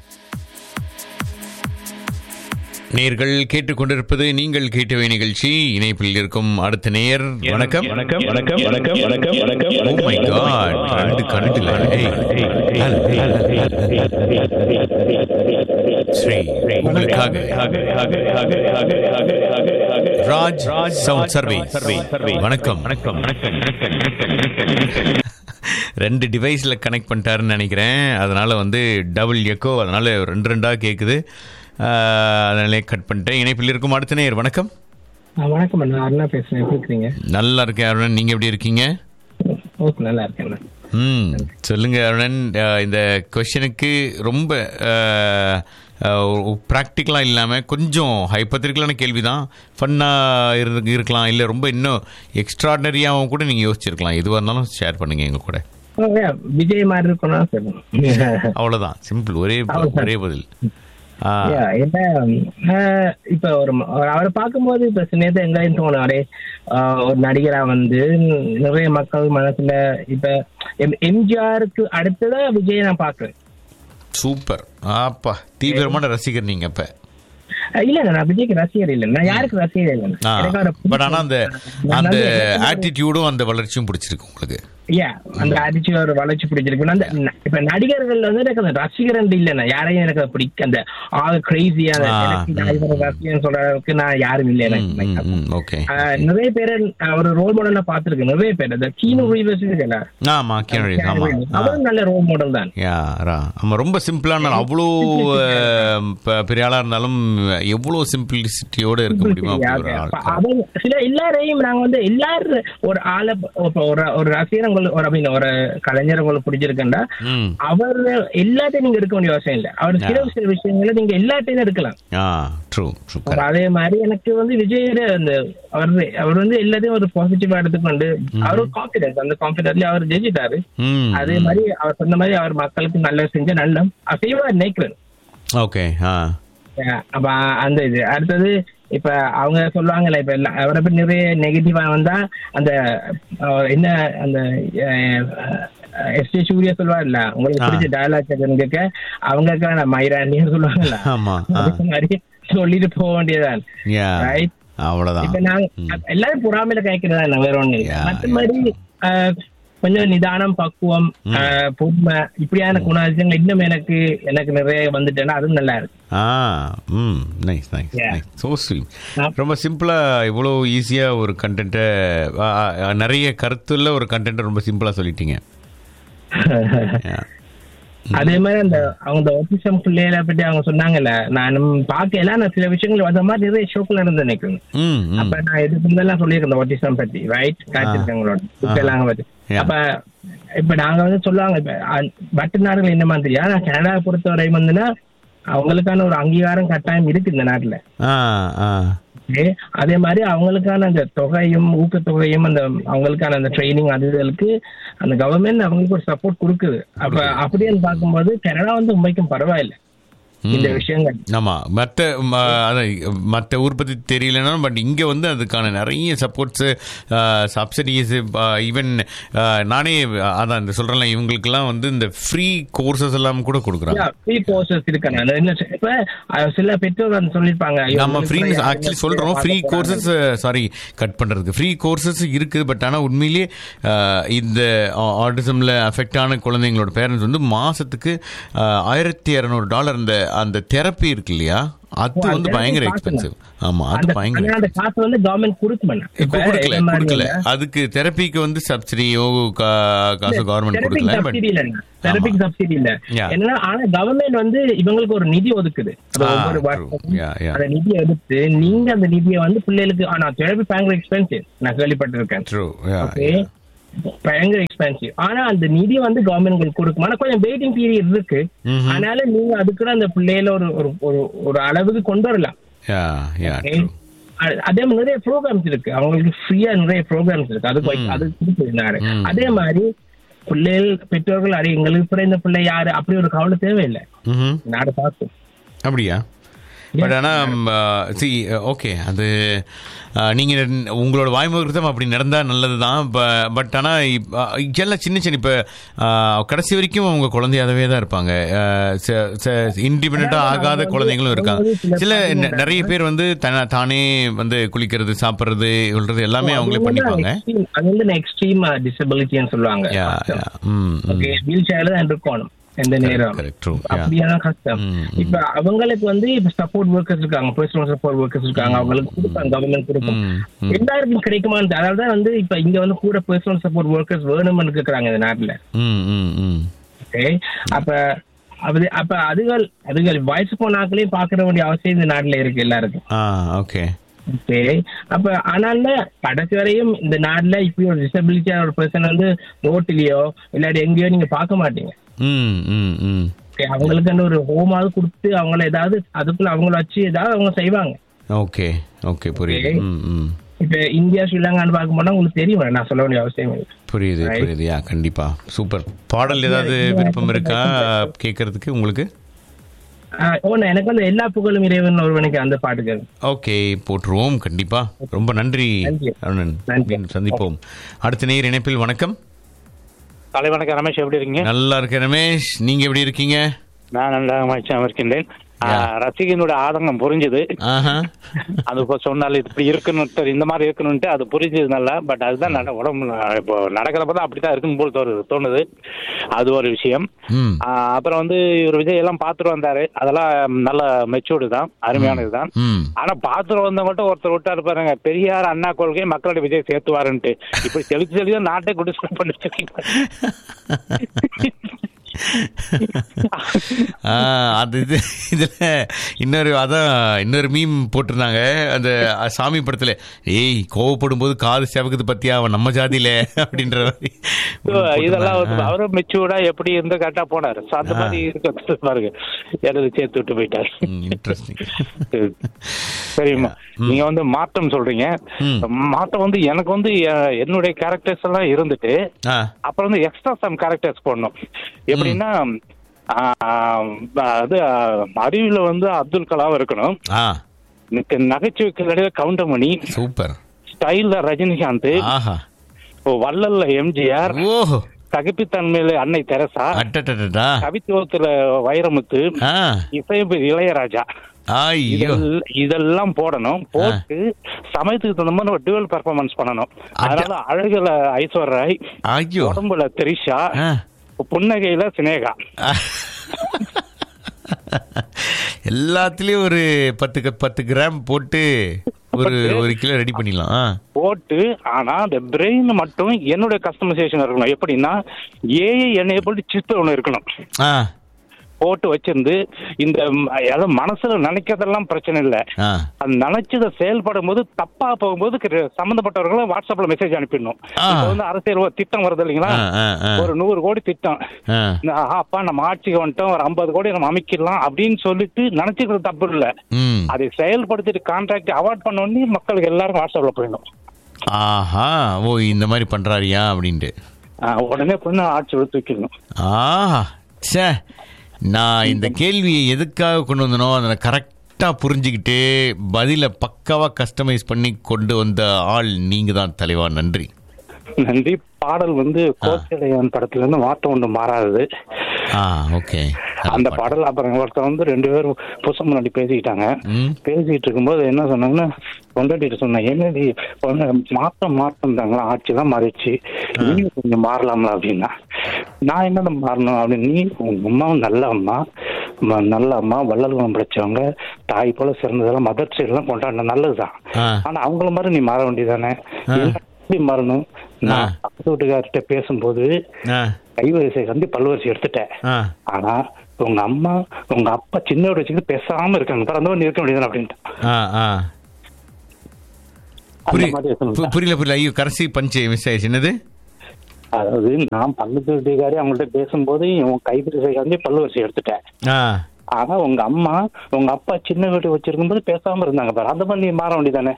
Speaker 2: நேர்கள் கேட்டுக்கொண்டிருப்பது நீங்கள் கேட்டவை நிகழ்ச்சி இணைப்பில் இருக்கும் அடுத்த நேர் வணக்கம்
Speaker 14: வணக்கம், வணக்கம், வணக்கம், வணக்கம், வணக்கம்,
Speaker 2: Oh my God. ரெண்டு கணக்குல. ஏய், ஸ்ரீ உங்களுக்காக ராஜ் சவுண்ட் சர்வே வணக்கம் வணக்கம் ரெண்டு டிவைஸ்ல கனெக்ட் பண்ணிட்டாருன்னு நினைக்கிறேன் அதனால வந்து டபுள் எக்கோ அதனால ரெண்டு ரெண்டா கேக்குது ஆஹ், அதனாலே கட் பண்ணிட்டேன் இணைப்பில் இருக்கும் அடுத்த நேர் வணக்கம்
Speaker 15: வணக்கம் நான் அருணா பேசுறேன் எப்படி இருக்கீங்க
Speaker 2: நல்லா இருக்கேன் அருணன் நீங்க எப்படி இருக்கீங்க
Speaker 15: ஓகே நல்லா இருக்கேன் நான்.
Speaker 2: ம் சொல்லுங்க அருணன் அஹ், இந்த கொஷனுக்கு ரொம்ப ப்ராக்டிக்கலாக இல்லாமல் கொஞ்சம் ஹைப்பத்திரிக்கலான கேள்வி தான் ஃபன்னாக இரு இருக்கலாம் இல்லை ரொம்ப இன்னும் எக்ஸ்ட்ராடனரியாகவும் கூட நீங்கள் யோசிச்சிருக்கலாம் எதுவாக இருந்தாலும் ஷேர் பண்ணுங்க எங்க கூட
Speaker 15: ஓகே, விஜய் மாதிரி இருக்கணும் சொல்லுங்க
Speaker 2: அவ்வளோதான் சிம்பிள் ஒரே ஒரே பதில் ஆ
Speaker 15: Yeah, என்ன ஆஹ், இப்ப ஒரு ம- அவரை பார்க்கும்போது இப்ப சில நேரத்தை எங்கேயும் தோணும் அரே ஆஹ், ஒரு நடிகரா வந்து நிறைய மக்கள் மனசுல இப்ப எம்- எம்ஜிஆருக்கு அடுத்ததா விஜய் நான் பாக்குறேன்
Speaker 2: சூப்பர் ஆப்பா தீவிரமான ரசிகர் நீங்கள் அப்போ
Speaker 15: அஹ், இல்ல இல்ல, நான் விஜய்க்கு ரசிகர் இல்லை நான் யாருக்கு ரசிகர் இல்லை எனக்கு அவரை
Speaker 2: பட் ஆனால் அந்த
Speaker 15: நான்
Speaker 2: அந்த
Speaker 15: வந்து எனக்கு
Speaker 2: ஆட்டிடியூடும் அந்த வளர்ச்சியும் பிடிச்சிருக்கு உங்களுக்கு
Speaker 15: Yeah, அந்த அடிச்சு ஒரு வளர்ச்சி பிடிச்சிருக்கு அந்த ந- இப்ப நடிகர்கள் வந்து எனக்கு அந்த ரசிகர் இல்லைண்ணா யாரையும் எனக்கு அது பிடிக்க அந்த ஆள் கிரேசியா
Speaker 2: ஆ,
Speaker 15: ரசிகன் சொல்ற அளவுக்கு நான் யாரும் இல்லை எனக்கு
Speaker 2: ஓகே
Speaker 15: ஆஹ், நிறைய பேரை நான் ஒரு ரோல் மாடலா பாத்துருக்கேன் நிறைய பேர் இந்த கீனு ரீவர்ஸ் இருக்குல்ல
Speaker 2: ஆமாம் கேள்வி ஆமாம் ஆ
Speaker 15: அவரும் நல்ல ரோல் மாடல் தான்
Speaker 2: யா ரா ஆமாம் ரொம்ப சிம்பிளான அவ்வளோ அஹ், ப- பெரிய ஆளாக இருந்தாலும் எவ்வளோ சிம்பிளிசிட்டியோடு இருக்க முடியுமோ அப்படி ஒரு ஆள்
Speaker 15: அப்ப அவங்க சில எல்லாரையும் நாங்க வந்து எல்லாரும் ஒரு ஆளை இப்ப ஒரு ஒரு ரசிகர் உங்களுக்கு ஒரு அப்படின்னு ஒரு கலைஞர் உங்களுக்கு பிடிச்சிருக்கேன்டா
Speaker 2: ம்
Speaker 15: அவர் எல்லாத்தையும் நீங்க எடுக்க வேண்டிய அவசியம் இல்லை அவர் சில சில விஷயங்களை நீங்க எல்லாத்தையும் எடுக்கலாம்
Speaker 2: ஆ ட்ரூ ட்ரூ
Speaker 15: அப்ப அதே மாதிரி எனக்கு வந்து விஜய் அந்த அவர் அவர் வந்து எல்லாத்தையும் ஒரு பாசிட்டிவா எடுத்துக்கொண்டு அவர் கான்பிடன்ஸ் அந்த கான்பிடன்ட்ல அவர் ஜெயிச்சிட்டாரு
Speaker 2: ம்
Speaker 15: அதே மாதிரி அவர் சொன்ன மாதிரி அவர் மக்களுக்கு நல்லது செஞ்ச நல்ல செய்வார் நினைக்கிறேன்
Speaker 2: ஓகே ஆ
Speaker 15: Yeah, அப்ப அந்த இது அடுத்தது இப்ப அவங்க சொல்லுவாங்கல்ல இப்ப எல்லாம் அவரை பத்தி நிறைய நெகட்டிவா வந்தா அந்த அஹ், என்ன அந்த எஸ் டி சூர்யா சொல்லுவார்ல உங்களுக்கு
Speaker 2: ஆ.
Speaker 15: பிடிச்ச டயலாக் கேட்க அவங்களுக்கான மயிராண்டின்னு சொல்லுவாங்கல்ல
Speaker 2: ஆமாம் ஆ
Speaker 15: அதுக்கு மாதிரி சொல்லிட்டு போக வேண்டியதுதான்
Speaker 2: யா
Speaker 15: Right?
Speaker 2: அவ்வளோதான்
Speaker 15: இப்ப நாங்க எல்லாரும் பொறாமையில கேட்கிறதா இல்ல வேற ஒண்ணு இல்ல. மத்தபடி அஹ், கொஞ்சம் நிதானம் பக்குவம் அஹ், பொறுமை இப்படியான குணாதிசயங்கள் இன்னும் எனக்கு எனக்கு நிறைய வந்துட்டேன்னா அதுவும் நல்லா இருக்கு
Speaker 2: ஆ ம் nice nice
Speaker 15: Yeah.
Speaker 2: Nice so sweet ரொம்ப சிம்பிளாக இவ்வளோ ஈஸியாக ஒரு கண்டென்ட்டை நிறைய கருத்துள்ள ஒரு கண்டென்ட்டை ரொம்ப சிம்பிளாக சொல்லிட்டீங்க Yeah.
Speaker 15: அதே மாதிரி அந்த அவங்க ஆட்டிசம் பிள்ளைகளை பத்தி அவங்க சொன்னாங்கல்ல நானும் பார்க்கல நான் சில விஷயங்கள் அந்த மாதிரி நிறைய ஷோக்கள் நடந்து நினைக்கிறேன்
Speaker 2: ம் ம்
Speaker 15: அப்ப நான் எது இருந்தெல்லாம் சொல்லியிருக்கேன் ஆட்டிசம் பத்தி ரைட் காய்ச்சிருக்கவங்களோட இப்ப எல்லாம் பத்தி
Speaker 2: Yeah.
Speaker 15: அப்ப இப்ப நாங்க வந்து சொல்லுவாங்க இப்ப அ- வட்டு நாடுகள் என்ன மாதிரி ஆனா கனடாவை பொறுத்தவரை வந்துன்னா அவங்களுக்கான ஒரு அங்கீகாரம் கட்டாயம் இருக்கு இந்த நாட்டுல
Speaker 2: ஆ ஆ
Speaker 15: Okay. அதே மாதிரி அவங்களுக்கான அந்த தொகையும் ஊக்கத்தொகையும் அந்த அவங்களுக்கான அந்த ட்ரைனிங் அது இதுகளுக்கு அந்த கவர்மெண்ட் அவங்களுக்கு ஒரு சப்போர்ட் கொடுக்குது அப்ப அப்படின்னு பார்க்கும்போது கனடா வந்து உண்மைக்கும் பரவாயில்ல இந்த விஷயங்கள்
Speaker 2: ஆமா மற்ற ம- அதான் மற்ற உற்பத்தி தெரியலனா பட் இங்க வந்து அதுக்கான நிறைய சப்போர்ட்ஸ் சப்சிடிஸ் ஈவன் நானே அதான் இந்த சொல்றேன்ல இவங்களுக்கெல்லாம் வந்து இந்த ஃப்ரீ கோர்சஸ் எல்லாம் கூட கொடுக்குறாங்க
Speaker 15: ஃப்ரீ கோர்சஸ் இருக்காங்க அது என்ன சொ- இப்ப அஹ், சில பெற்றோர் வந்து சொல்லிருப்பாங்க ஐயோ,
Speaker 2: நம்ம ஃப்ரீ
Speaker 15: உங்களுக்கு
Speaker 2: ஆக்சுவலி சொல்றோம் ஃப்ரீ கோர்சஸ் சாரி கட் பண்றதுக்கு ஃப்ரீ கோர்சஸ் இருக்குது பட் ஆனா உண்மையிலேயே அஹ், இந்த ஆட்டிசம்ல அஃபெக்ட் ஆன குழந்தைங்களோட பேரண்ட்ஸ் வந்து மாசத்துக்கு அஹ், ஆயிரத்தி இரநூறு டாலர் அந்த அந்த தெரப்பி இருக்கு இல்லையா அது
Speaker 15: ஓ, அந்த
Speaker 2: வந்து பயங்கர
Speaker 15: therapy
Speaker 2: எக்ஸ்பென்சிவ் ஆமா அது
Speaker 15: அந்த
Speaker 2: பயங்கர
Speaker 15: ஆனா அந்த காசு வந்து கவர்மெண்ட் கொடுக்கணும்
Speaker 2: இப்ப கொடுக்கல கொடுக்கல அதுக்கு தெரப்பிக்கு வந்து சப்சிடியோ காசு கவர்மெண்ட் கொடுக்கல பட்
Speaker 15: சப்சிடி இல்ல தெரபிக்கு சப்சிடி இல்ல
Speaker 2: Yeah.
Speaker 15: என்னன்னா ஆனா கவர்மெண்ட் வந்து இவங்களுக்கு ஒரு நிதி ஒதுக்குது அது
Speaker 2: Ah,
Speaker 15: ஒவ்வொரு
Speaker 2: true.
Speaker 15: வருஷமும்
Speaker 2: Yeah, yeah.
Speaker 15: அந்த நிதியை எடுத்து நீங்க அந்த நிதியை வந்து பிள்ளைகளுக்கு ஆனா தெரபி பயங்கர எக்ஸ்பென்சிவ் நான் கேள்விப்பட்டிருக்கேன்
Speaker 2: ட்ரூ யா
Speaker 15: ஓகே பயங்கர எக்ஸ்பென்சிவ் ஆனா அந்த நிதி வந்து கவர்மெண்ட் கொடுக்கும் ஆனா கொஞ்சம் வெயிட்டிங் பீரியட் இருக்கு
Speaker 2: ம்ஹும்.
Speaker 15: அதனால நீங்க அதுக்குள்ள அந்த பிள்ளைகள ஒரு ஒரு ஒரு- ஒரு அளவுக்கு கொண்டு வரலாம்
Speaker 2: யா யா
Speaker 15: Okay? அ- அதே மாதிரி நிறைய ப்ரோக்ராம்ஸ் இருக்கு அவங்களுக்கு ஃப்ரீயா நிறைய ப்ரோக்ராம்ஸ் இருக்கு அது
Speaker 2: ம்.
Speaker 15: அது கொடுத்துருந்தாரு
Speaker 2: ம்.
Speaker 15: அதே மாதிரி பிள்ளைகள் பெற்றோர்கள் அடி எங்களுக்கு பிறந்த பிள்ளை யாரு அப்படி ஒரு கவலை தேவையில்லை
Speaker 2: ம்ஹும்.
Speaker 15: நாடு பார்க்கும்
Speaker 2: அப்படியா பட் ஆனால் சி ஓகே அது அஹ், நீங்க உங்களோட வாய்முகத்தம் அப்படி நடந்தா நல்லது தான் பட் ஆனால் எல்லாம் சின்ன சின்ன இப்போ கடைசி வரைக்கும் அவங்க குழந்தையாகவே தான் இருப்பாங்க இண்டிபெண்ட்டாக ஆகாத குழந்தைங்களும் இருக்காங்க சில நெ- நிறைய பேர் வந்து தன தானே வந்து குளிக்கிறது சாப்பிட்றது சொல்றது எல்லாமே அவங்களே பண்ணிப்பாங்க
Speaker 15: extreme- அது வந்து எக்ஸ்ட்ரீம் டிசபிலிட்டின்னு சொல்லுவாங்க
Speaker 2: யா யா ம்
Speaker 15: ஓகே வீல் சேர்ல தான் இருக்கணும் எந்த நேரம்
Speaker 2: கரெக்ட் ட்ரூ யா
Speaker 15: அப்படியான கஷ்டம் இப்ப அவங்களுக்கு வந்து இப்ப சப்போர்ட் ஒர்க்கர்ஸ் இருக்காங்க பர்சனல் சப்போர்ட் ஒர்க்கர்ஸ் இருக்காங்க அவங்களுக்கு கொடுப்பாங்க கவர்மெண்ட் கொடுக்கும் எல்லாருக்கும் கிடைக்குமான்னு அதனால தான் வந்து இப்ப இங்க வந்து கூட பர்சனல் சப்போர்ட் ஒர்க்கர்ஸ் வேணும்னு கேக்குறாங்க இந்த நாட்டுல
Speaker 2: ம் ம் ம்
Speaker 15: ஓகே அப்ப அது அப்ப அதுகள் அதுகள் வயசு போனாக்களையும் பாக்குற வேண்டிய அவசியம் இந்த நாட்டுல இருக்கு எல்லாருக்கும்
Speaker 2: ஆ ஓகே
Speaker 15: ஓகே அப்ப ஆனால கடைசி வரையும் இந்த நாட்டுல இப்படி ஒரு டிசபிலிட்டியான ஒரு பர்சன் வந்து ரோட்டிலேயோ இல்லாட்டி எங்கேயோ நீங்க பார்க்க மாட்டீங்க
Speaker 2: ம் ம் ம்
Speaker 15: Okay, அவங்களுக்கு ஒரு ஹோமாவது கொடுத்து அவங்கள ஏதாவது அதுக்குள்ள அவங்கள வச்சு ஏதாவது அவங்க செய்வாங்க
Speaker 2: ஓகே ஓகே புரியுது ம் ம்
Speaker 15: இப்ப இந்தியா ஸ்ரீலங்கான்னு பார்க்க போனா உங்களுக்கு தெரியும் நான் சொல்ல வேண்டிய அவசியம் இல்லை
Speaker 2: புரியுது புரியுது யா கண்டிப்பா சூப்பர் பாடல் ஏதாவது விருப்பம் இருக்கா கேட்கறதுக்கு உங்களுக்கு
Speaker 15: ஆஹ் ஓ நான் எனக்கு வந்து எல்லா புகழும் இறைவன் ஒருவனுக்கு அந்த பாட்டுகள்
Speaker 2: ஓகே போட்டுருவோம் கண்டிப்பா ரொம்ப நன்றி அருணன் மீண்டும் சந்திப்போம் அடுத்த நேர் இணைப்பில் வணக்கம்
Speaker 16: காலை வணக்கம் ரமேஷ் எப்படி இருக்கீங்க
Speaker 2: நல்லா இருக்கேன் ரமேஷ் நீங்க எப்படி இருக்கீங்க
Speaker 16: நான் நல்லா மகிழ்ச்சியாக இருக்கின்றேன் ஆ, ரசிகனோட ஆதங்கம் புரிஞ்சுது அது இப்போ சொன்னாலும் இது இப்படி இருக்கணும் இந்த மாதிரி இருக்கணும்ட்டு அது புரிஞ்சது நல்லா பட் அதுதான் நட உடம்பு இப்போ நடக்கிறப்ப தான் அப்படித்தான் இருக்குன்னு போல் தோணுது தோணுது அது ஒரு விஷயம்
Speaker 2: ம்
Speaker 16: ஆ, அப்புறம் வந்து இவர் விஜய் எல்லாம் பார்த்துட்டு வந்தாரு அதெல்லாம் நல்ல மெச்சூர்டு தான் அருமையானது தான்
Speaker 2: ம்
Speaker 16: ஆனா பாத்துட்டு வந்தவங்கள்ட்ட ஒருத்தர் விட்டாரு பாருங்க பெரியார் அண்ணா கொள்கை மக்களோட விஜய் சேர்த்துவாருன்ட்டு இப்படி தெளிச்சு தெளிச்சு நாட்டை குடிச்சு பண்ணிட்டு
Speaker 2: ஆ, அது இது இதுல இன்னொரு அதான் இன்னொரு மீம் போட்டிருந்தாங்க அந்த சாமி படத்துல ஏய் கோவப்படும் போது காது செவக்குது பத்தியா அவன் நம்ம ஜாதியில அப்படின்ற மாதிரி
Speaker 16: So, இதெல்லாம் வந்து அவரும் மெச்சூர்டா எப்படி இருந்து கரெக்டா போனாரு So, அந்த மாதிரி இருக்க பாருங்க எனக்கு சேர்த்து விட்டு போயிட்டாரு
Speaker 2: இன்ட்ரெஸ்டிங்
Speaker 16: சரிம்மா நீங்க வந்து மாற்றம் சொல்றீங்க மாற்றம் வந்து எனக்கு வந்து எ- என்னுடைய கேரக்டர்ஸ் எல்லாம் இருந்துட்டு அப்புறம் வந்து எக்ஸ்ட்ரா சம் கேரக்டர்ஸ் போடணும் எப்படின்னா ஆஹ், அது அறிவுல வந்து அப்துல் கலாம் இருக்கணும்
Speaker 2: ஆ
Speaker 16: எனக்கு நகைச்சுவைக்கு கவுண்டமணி
Speaker 2: சூப்பர்
Speaker 16: ஸ்டைல்ல ரஜினிகாந்த்
Speaker 2: ஆஹா
Speaker 16: இப்போ வள்ளல்ல எம்ஜிஆர்
Speaker 2: ஓஹோ
Speaker 16: சகிப்புத்தன்மையில அன்னை தெரசா
Speaker 2: அட்டடடா
Speaker 16: கவித்துவத்துல வைரமுத்து
Speaker 2: ஆ
Speaker 16: இசையமைப்பு இளையராஜா
Speaker 2: ஐயோ
Speaker 16: இதெல்- இதெல்லாம் போடணும் போட்டு சமயத்துக்கு தகுந்த மாதிரி ஒரு டுவல் பெர்ஃபார்மன்ஸ் பண்ணணும் அதனால அழகுல ஐஸ்வர்ராய்
Speaker 2: ஐயோ
Speaker 16: உடம்புல திரிஷா புன்னகையில சினேகா
Speaker 2: எல்லாத்துலயும் ஒரு பத்து க- பத்து கிராம் போட்டு ஒரு ஒரு கிலோ ரெடி பண்ணிடலாம் ஆ.
Speaker 16: போட்டு ஆனா அந்த பிரெயின் மட்டும் என்னுடைய கஸ்டமைசேஷன் இருக்கணும் எப்படின்னா ஏஐ எனேபிள் சிஸ்டம் ஒன்று இருக்கணும்
Speaker 2: ஆ
Speaker 16: போட்டு வச்சிருந்து இந்த ம், அதாவது மனசுல நினைக்கிறதெல்லாம் பிரச்சனை இல்லை
Speaker 2: ஆ
Speaker 16: அது நினைச்சதை செயல்படும் போது தப்பா போகும்போது கிர- சம்பந்தப்பட்டவர்களை வாட்ஸ்அப்ல மெசேஜ் அனுப்பிடணும் இப்ப வந்து அரசியல் ஒரு திட்டம் வருது இல்லைங்களா
Speaker 2: ஆ, ஆ, ஆ.
Speaker 16: ஒரு நூறு கோடி திட்டம்
Speaker 2: ஆ
Speaker 16: இந்த, ஆஹா, அப்பா நம்ம ஆட்சிக்கு வந்துட்டோம் ஒரு ஐம்பது கோடி நம்ம அமைக்கலாம் அப்படின்னு சொல்லிட்டு நினைச்சுக்கிறது தப்பு இல்ல
Speaker 2: ம்
Speaker 16: அதை செயல்படுத்திட்டு கான்ட்ராக்ட் அவார்ட் பண்ண உடனே மக்களுக்கு எல்லாரும் வாட்ஸ்அப்ல போயிடும்
Speaker 2: ஆஹா ஓ இந்த மாதிரி பண்றாரியா அப்படின்ட்டு
Speaker 16: ஆஹ், உடனே பொண்ணு ஆட்சி விட்டு தூக்கிடணும்
Speaker 2: ஆஹா ச்சே நான் இந்த கேள்வியை எதுக்காக கொண்டு வந்தனோ அதை கரெக்டாக புரிஞ்சுக்கிட்டு பதிலை பக்காவாக கஸ்டமைஸ் பண்ணி கொண்டு வந்த ஆள் நீங்க தான் தலைவா நன்றி
Speaker 16: நன்றி பாடல் வந்து கோச்சடையான் படத்துல இருந்து மாற்றம் ஒன்று மாறாதது
Speaker 2: ஆ ஓகே
Speaker 16: அந்த பாடல் அப்புறம் ஒருத்தர் வந்து ரெண்டு பேரும் புதுசு முன்னாடி பேசிக்கிட்டாங்க பேசிட்டு இருக்கும்போது என்ன சொன்னாங்கன்னா பொண்டாட்டிட்டு சொன்னேன் என்னடி பொண்ணு, மாற்றம் மாற்றம் தாங்களா ஆட்சி தான் மாறிடுச்சு நீங்க கொஞ்சம் மாறலாம்ல அப்படின்னா நான் என்னென்ன மாறணும் அப்படின்னு நீ உங்க அம்மாவும் நல்ல அம்மா ம- நல்ல அம்மா வள்ளல் குணம் படிச்சவங்க தாய் போல சிறந்ததெல்லாம் மதர்ச்சி எல்லாம் கொண்டாடின நல்லதுதான் ஆனா அவங்கள மாதிரி நீ மாற வேண்டியதானே எப்படி மாறணும் நான் பக்கத்து வீட்டுக்கார்கிட்ட பேசும்போது கைவரிசை வந்து பல்வரிசை எடுத்துட்டேன் ஆனா உங்க அம்மா உங்க அப்பா சின்ன வச்சுக்கிட்டு பேசாம இருக்காங்க பிறந்த நீ இருக்க முடியாது அப்படின்ட்டு
Speaker 2: ஆ ஆ புரி- பு- புரியல புரியல ஐயோ கடைசி பஞ்சு மிஸ் ஆயிடுச்சு என்னது
Speaker 16: அதாவது நான் பக்கத்து வீட்டுக்காரி அவங்கள்ட்ட பேசும்போது உன் கைவரிசை வந்து பல்வரிசை எடுத்துட்டேன்
Speaker 2: ஆ
Speaker 16: ஆனா உங்க அம்மா உங்க அப்பா சின்ன வீட்டு வச்சிருக்கும் போது பேசாம இருந்தாங்க பாரு அந்த மாதிரி நீ மாற வேண்டியதானே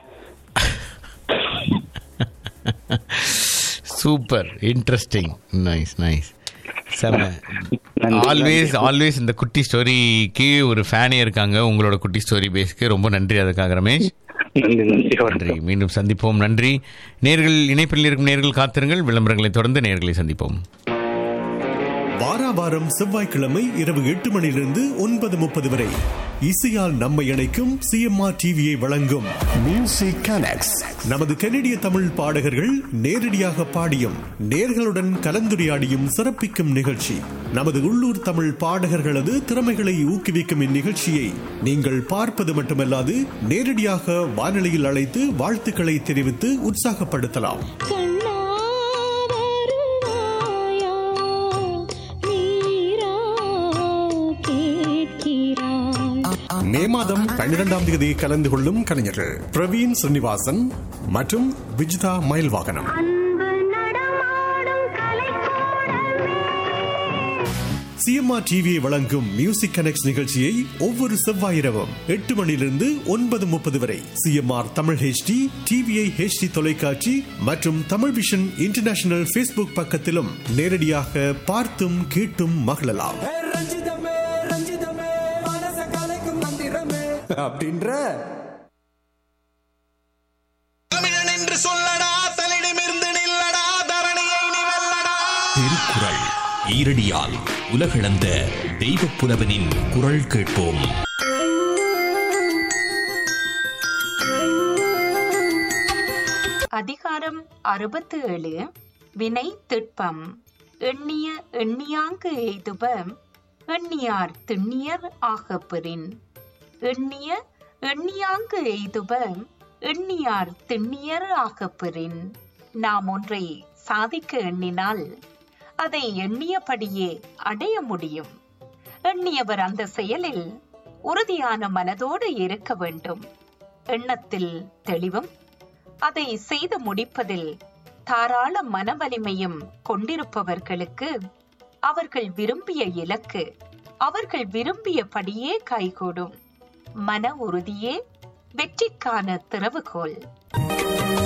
Speaker 2: சூப்பர் இன்ட்ரெஸ்டிங் நைஸ் நைஸ் செம ஆல்வேஸ் ஆல்வேஸ் இந்த குட்டி ஸ்டோரிக்கு ஒரு ஃபேனே இருக்காங்க உங்களோட குட்டி ஸ்டோரி பேஸ்க்கு ரொம்ப நன்றி அதுக்காக ரமேஷ் நன்றி மீண்டும் சந்திப்போம் நன்றி நேர்கள் இணைப்பில் இருக்கும் நேர்கள் காத்திருங்கள் விளம்பரங்களை தொடர்ந்து நேர்களை சந்திப்போம்
Speaker 17: வாரா வாரம் செவ்வாய்க்கிழமை இரவு எட்டு மணியிலிருந்து ஒன்பது முப்பது வரை இசையால் நம்மை இணைக்கும் சிஎம்ஆர் டிவியை வழங்கும் மியூசிக் கனெக்ட்ஸ் நமது கனடிய தமிழ் பாடகர்கள் நேரடியாக பாடியும் நேர்களுடன் கலந்துரையாடியும் சிறப்பிக்கும் நிகழ்ச்சி நமது உள்ளூர் தமிழ் பாடகர்களது திறமைகளை ஊக்குவிக்கும் இந்நிகழ்ச்சியை நீங்கள் பார்ப்பது மட்டுமல்லாது நேரடியாக வானொலியில் அழைத்து வாழ்த்துக்களை தெரிவித்து உற்சாகப்படுத்தலாம் மே மாதம் பன்னிரெண்டாம் தேதி கலந்து கொள்ளும் கலைஞர்கள் பிரவீன் ஸ்ரீனிவாசன் மற்றும் விஜிதா மயில்வாகனம் சிஎம்ஆர் டிவியை வழங்கும் மியூசிக் கனெக்ட் நிகழ்ச்சியை ஒவ்வொரு செவ்வாய் இரவும் எட்டு மணியிலிருந்து ஒன்பது முப்பது வரை CMR Tamil HD TVI HD தொலைக்காட்சி மற்றும் தமிழ் விஷன் இன்டர்நேஷனல் ஃபேஸ்புக் பக்கத்திலும் நேரடியாக பார்த்தும் கேட்டும் மகிழலாம்
Speaker 18: அப்படின்ற
Speaker 19: என்று சொல்லடா தலிடமிருந்து நில்லடா தரணியை நீ வெல்லடா
Speaker 7: திருக்குறள் ஈரடியால் உலகளந்த தெய்வ புலவனின் குரல் கேட்போம்
Speaker 20: அதிகாரம் அறுபத்து ஏழு வினை திட்பம் எண்ணிய எண்ணியாங்கு எய்துப எண்ணியார் திண்ணியர் ஆகப்பெறின் எண்ணிய எண்ணியாங்கு எய்துப எண்ணியார் திண்ணியர் ஆகப்பெறின் நாம் ஒன்றை சாதிக்க எண்ணினால் அதை எண்ணியபடியே அடைய முடியும் எண்ணியவர் அந்த செயலில் உறுதியான மனதோடு இருக்க வேண்டும் எண்ணத்தில் தெளிவும் அதை செய்து முடிப்பதில் தாராள மனவலிமையும் கொண்டிருப்பவர்களுக்கு அவர்கள் விரும்பிய இலக்கு அவர்கள் விரும்பியபடியே கைகூடும் மன உறுதியே வெற்றிக்கான திறவுகோல்